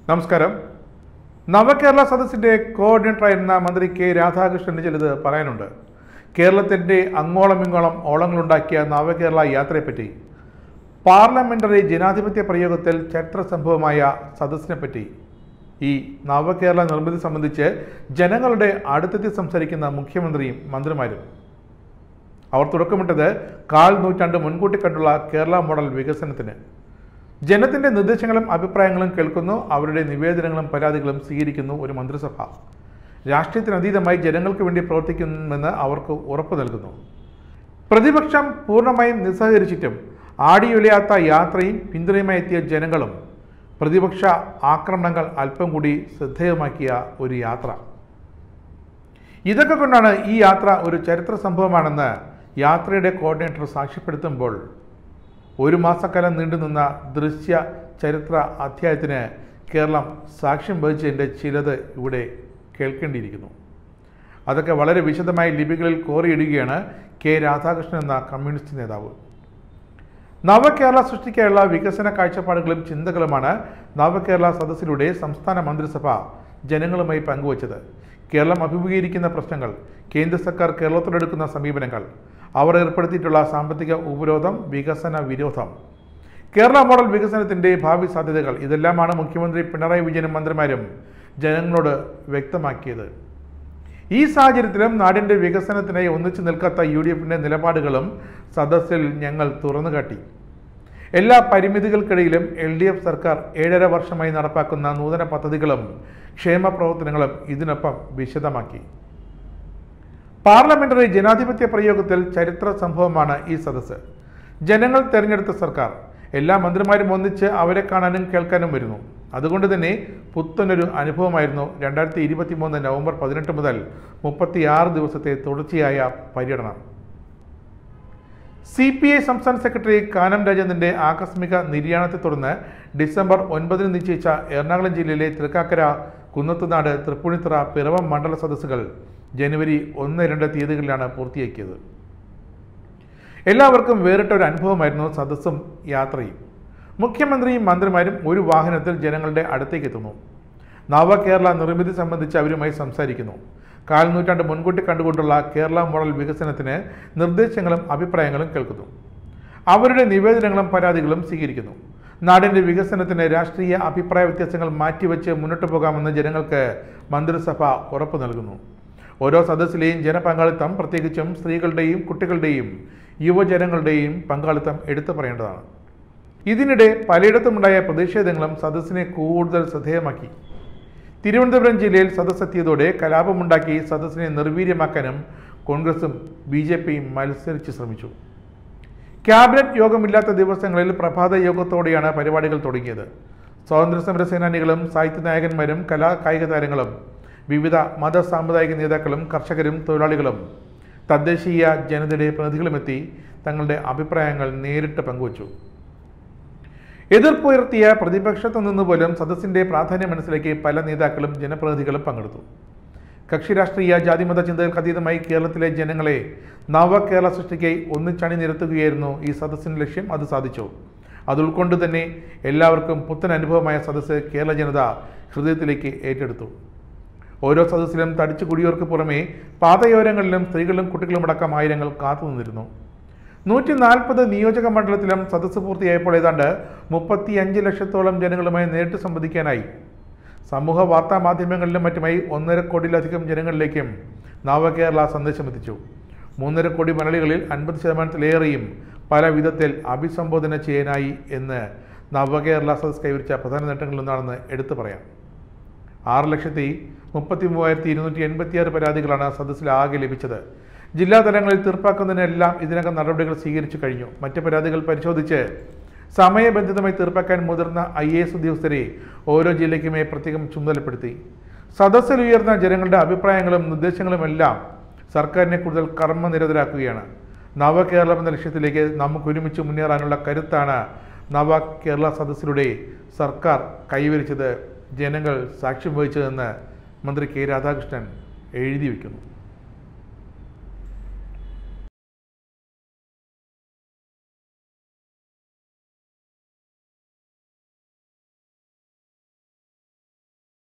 നമസ്കാരം നവകേരള സദസ്സിന്റെ കോർഡിനേറ്ററായിരുന്ന മന്ത്രി കെ രാധാകൃഷ്ണന് ചിലത് പറയാനുണ്ട് കേരളത്തിന്റെ അങ്ങോളം ഇങ്ങോളം ഓളങ്ങളുണ്ടാക്കിയ നവകേരള യാത്രയെപ്പറ്റി പാർലമെന്ററി ജനാധിപത്യ പ്രയോഗത്തിൽ ചരിത്ര സംഭവമായ സദസ്സിനെ പറ്റി ഈ നവകേരള നിർമ്മിതി സംബന്ധിച്ച് ജനങ്ങളുടെ അടുത്തെത്തി സംസാരിക്കുന്ന മുഖ്യമന്ത്രിയും മന്ത്രിമാരും അവർ തുടക്കമിട്ടത് കാൽ നൂറ്റാണ്ട് മുൻകൂട്ടി കണ്ടുള്ള കേരള മോഡൽ വികസനത്തിന് ജനത്തിന്റെ നിർദ്ദേശങ്ങളും അഭിപ്രായങ്ങളും കേൾക്കുന്നു അവരുടെ നിവേദനങ്ങളും പരാതികളും സ്വീകരിക്കുന്നു ഒരു മന്ത്രിസഭ രാഷ്ട്രീയത്തിനതീതമായി ജനങ്ങൾക്ക് വേണ്ടി പ്രവർത്തിക്കുമെന്ന് അവർക്ക് ഉറപ്പു നൽകുന്നു പ്രതിപക്ഷം പൂർണ്ണമായും നിസ്സഹകരിച്ചിട്ടും ആടിയുലയാത്ത യാത്രയും പിന്തുണയുമായി എത്തിയ ജനങ്ങളും പ്രതിപക്ഷ ആക്രമണങ്ങൾ അല്പം കൂടി ശ്രദ്ധേയമാക്കിയ ഒരു യാത്ര ഇതൊക്കെ കൊണ്ടാണ് ഈ യാത്ര ഒരു ചരിത്ര സംഭവമാണെന്ന് യാത്രയുടെ കോർഡിനേറ്റർ സാക്ഷ്യപ്പെടുത്തുമ്പോൾ ഒരു മാസക്കാലം നീണ്ടുനിന്ന ദൃശ്യ ചരിത്ര അധ്യായത്തിന് കേരളം സാക്ഷ്യം വഹിച്ചതിൻ്റെ ചിലത് ഇവിടെ കേൾക്കേണ്ടിയിരിക്കുന്നു അതൊക്കെ വളരെ വിശദമായി ലിപികളിൽ കോറിയിടുകയാണ് കെ രാധാകൃഷ്ണൻ എന്ന കമ്മ്യൂണിസ്റ്റ് നേതാവ് നവകേരള സൃഷ്ടിക്കാനുള്ള വികസന കാഴ്ചപ്പാടുകളും ചിന്തകളുമാണ് നവകേരള സദസ്സിലൂടെ സംസ്ഥാന മന്ത്രിസഭ ജനങ്ങളുമായി പങ്കുവച്ചത് കേരളം അഭിമുഖീകരിക്കുന്ന പ്രശ്നങ്ങൾ കേന്ദ്ര സർക്കാർ കേരളത്തോടെടുക്കുന്ന സമീപനങ്ങൾ അവർ ഏർപ്പെടുത്തിയിട്ടുള്ള സാമ്പത്തിക ഉപരോധം വികസന വിരോധം കേരള മോഡൽ വികസനത്തിന്റെ ഭാവി സാധ്യതകൾ ഇതെല്ലാമാണ് മുഖ്യമന്ത്രി പിണറായി വിജയനും മന്ത്രിമാരും ജനങ്ങളോട് വ്യക്തമാക്കിയത് ഈ സാഹചര്യത്തിലും നാടിന്റെ വികസനത്തിനായി ഒന്നിച്ചു നിൽക്കാത്ത യു ഡി എഫിന്റെ നിലപാടുകളും സദസ്സിൽ ഞങ്ങൾ തുറന്നുകാട്ടി എല്ലാ പരിമിതികൾക്കിടയിലും എൽ ഡി എഫ് സർക്കാർ ഏഴര വർഷമായി നടപ്പാക്കുന്ന നൂതന പദ്ധതികളും ക്ഷേമ പ്രവർത്തനങ്ങളും ഇതിനൊപ്പം വിശദമാക്കി പാർലമെന്ററി ജനാധിപത്യ പ്രയോഗത്തിൽ ചരിത്ര സംഭവമാണ് ഈ സദസ്സ് ജനങ്ങൾ തെരഞ്ഞെടുത്ത സർക്കാർ എല്ലാ മന്ത്രിമാരും ഒന്നിച്ച് അവരെ കാണാനും കേൾക്കാനും വരുന്നു അതുകൊണ്ട് തന്നെ പുത്തനൊരു അനുഭവമായിരുന്നു രണ്ടായിരത്തി ഇരുപത്തി മൂന്ന് നവംബർ പതിനെട്ട് മുതൽ മുപ്പത്തിയാറ് ദിവസത്തെ തുടർച്ചയായ പര്യടനം സി പി ഐ സംസ്ഥാന സെക്രട്ടറി കാനം രാജേന്ദ്രന്റെ ആകസ്മിക നിര്യാണത്തെ തുടർന്ന് ഡിസംബർ ഒൻപതിന് നിശ്ചയിച്ച എറണാകുളം ജില്ലയിലെ തൃക്കാക്കര കുന്നത്തുനാട് തൃപ്പൂണിത്തുറ പിറവം മണ്ഡല സദസ്സുകൾ ജനുവരി ഒന്ന് രണ്ട് തീയതികളിലാണ് പൂർത്തിയാക്കിയത് എല്ലാവർക്കും വേറിട്ട ഒരു അനുഭവമായിരുന്നു സദസ്സും യാത്രയും മുഖ്യമന്ത്രിയും മന്ത്രിമാരും ഒരു വാഹനത്തിൽ ജനങ്ങളുടെ അടുത്തേക്ക് എത്തുന്നു നവകേരള നിർമ്മിതി സംബന്ധിച്ച് അവരുമായി സംസാരിക്കുന്നു കാൽ നൂറ്റാണ്ട് മുൻകൂട്ടി കണ്ടുകൊണ്ടുള്ള കേരള മോഡൽ വികസനത്തിന് നിർദ്ദേശങ്ങളും അഭിപ്രായങ്ങളും കേൾക്കുന്നു അവരുടെ നിവേദനങ്ങളും പരാതികളും സ്വീകരിക്കുന്നു നാടിന്റെ വികസനത്തിന് രാഷ്ട്രീയ അഭിപ്രായ വ്യത്യാസങ്ങൾ മാറ്റിവെച്ച് മുന്നോട്ട് പോകാമെന്ന് ജനങ്ങൾക്ക് മന്ത്രിസഭ ഉറപ്പു നൽകുന്നു ഓരോ സദസ്സിലെയും ജനപങ്കാളിത്തം പ്രത്യേകിച്ചും സ്ത്രീകളുടെയും കുട്ടികളുടെയും യുവജനങ്ങളുടെയും പങ്കാളിത്തം എടുത്തു പറയേണ്ടതാണ് ഇതിനിടെ പലയിടത്തുമുണ്ടായ പ്രതിഷേധങ്ങളും സദസ്സിനെ കൂടുതൽ ശ്രദ്ധേയമാക്കി തിരുവനന്തപുരം ജില്ലയിൽ സദസ്സെത്തിയതോടെ കലാപമുണ്ടാക്കി സദസ്സിനെ നിർവീര്യമാക്കാനും കോൺഗ്രസും ബി ജെ പിയും മത്സരിച്ച് ശ്രമിച്ചു ക്യാബിനറ്റ് യോഗമില്ലാത്ത ദിവസങ്ങളിൽ പ്രഭാത യോഗത്തോടെയാണ് പരിപാടികൾ തുടങ്ങിയത് സ്വാതന്ത്ര്യസമര സേനാനികളും സാഹിത്യ നായകന്മാരും കലാ കായിക താരങ്ങളും വിവിധ മത സാമുദായിക നേതാക്കളും കർഷകരും തൊഴിലാളികളും തദ്ദേശീയ ജനതയുടെ പ്രതിനിധികളുമെത്തി തങ്ങളുടെ അഭിപ്രായങ്ങൾ നേരിട്ട് പങ്കുവച്ചു എതിർപ്പുയർത്തിയ പ്രതിപക്ഷത്തു നിന്ന് പോലും സദസ്സിന്റെ പ്രാധാന്യം മനസ്സിലാക്കി പല നേതാക്കളും ജനപ്രതിനിധികളും പങ്കെടുത്തു കക്ഷി രാഷ്ട്രീയ ജാതിമത ചിന്തകൾക്ക് അതീതമായി കേരളത്തിലെ ജനങ്ങളെ നവകേരള സൃഷ്ടിക്കായി ഒന്നിച്ചണി നിരത്തുകയായിരുന്നു ഈ സദസ്സിന്റെ ലക്ഷ്യം അത് സാധിച്ചു അത് ഉൾക്കൊണ്ട് തന്നെ എല്ലാവർക്കും പുത്തൻ അനുഭവമായ സദസ്സ് കേരള ജനത ഹൃദയത്തിലേക്ക് ഏറ്റെടുത്തു ഓരോ സദസ്സിലും തടിച്ചു കുടിയോർക്ക് പുറമെ പാതയോരങ്ങളിലും സ്ത്രീകളും കുട്ടികളും അടക്കം ആയിരങ്ങൾ കാത്തുനിന്നിരുന്നു നൂറ്റി നാൽപ്പത് നിയോജക മണ്ഡലത്തിലും സദസ്സ് പൂർത്തിയായപ്പോൾ ഏതാണ്ട് മുപ്പത്തിയഞ്ച് ലക്ഷത്തോളം ജനങ്ങളുമായി നേരിട്ട് സംവദിക്കാനായി സമൂഹ വാർത്താ മാധ്യമങ്ങളിലും മറ്റുമായി ഒന്നര കോടിയിലധികം ജനങ്ങളിലേക്കും നവകേരള സന്ദേശം എത്തിച്ചു മൂന്നര കോടി മലയാളികളിൽ അൻപത് ശതമാനത്തിലേറെയും പല വിധത്തിൽ അഭിസംബോധന ചെയ്യാനായി എന്ന് നവകേരള സദസ് കൈവരിച്ച പ്രധാന നേട്ടങ്ങളിലൊന്നാണെന്ന് എടുത്തു പറയാം ആറ് ലക്ഷത്തി മുപ്പത്തി മൂവായിരത്തി ഇരുന്നൂറ്റി എൺപത്തിയാറ് പരാതികളാണ് സദസ്സിൽ ആകെ ലഭിച്ചത് ജില്ലാ തലങ്ങളിൽ തീർപ്പാക്കുന്നതിനെല്ലാം ഇതിനകം നടപടികൾ സ്വീകരിച്ചു കഴിഞ്ഞു മറ്റ് പരാതികൾ പരിശോധിച്ച് സമയബന്ധിതമായി തീർപ്പാക്കാൻ മുതിർന്ന ഐ എ എസ് ഉദ്യോഗസ്ഥരെ ഓരോ ജില്ലയ്ക്കുമേ പ്രത്യേകം ചുമതലപ്പെടുത്തി സദസ്സിൽ ഉയർന്ന ജനങ്ങളുടെ അഭിപ്രായങ്ങളും നിർദ്ദേശങ്ങളുമെല്ലാം സർക്കാരിനെ കൂടുതൽ കർമ്മനിരതരാക്കുകയാണ് നവകേരളം എന്ന ലക്ഷ്യത്തിലേക്ക് നമുക്ക് ഒരുമിച്ച് മുന്നേറാനുള്ള കരുത്താണ് നവ കേരള സദസ്സിലൂടെ സർക്കാർ കൈവരിച്ചത് ജനങ്ങൾ സാക്ഷ്യം വഹിച്ചതെന്ന് മന്ത്രി കെ രാധാകൃഷ്ണൻ എഴുതി വയ്ക്കുന്നു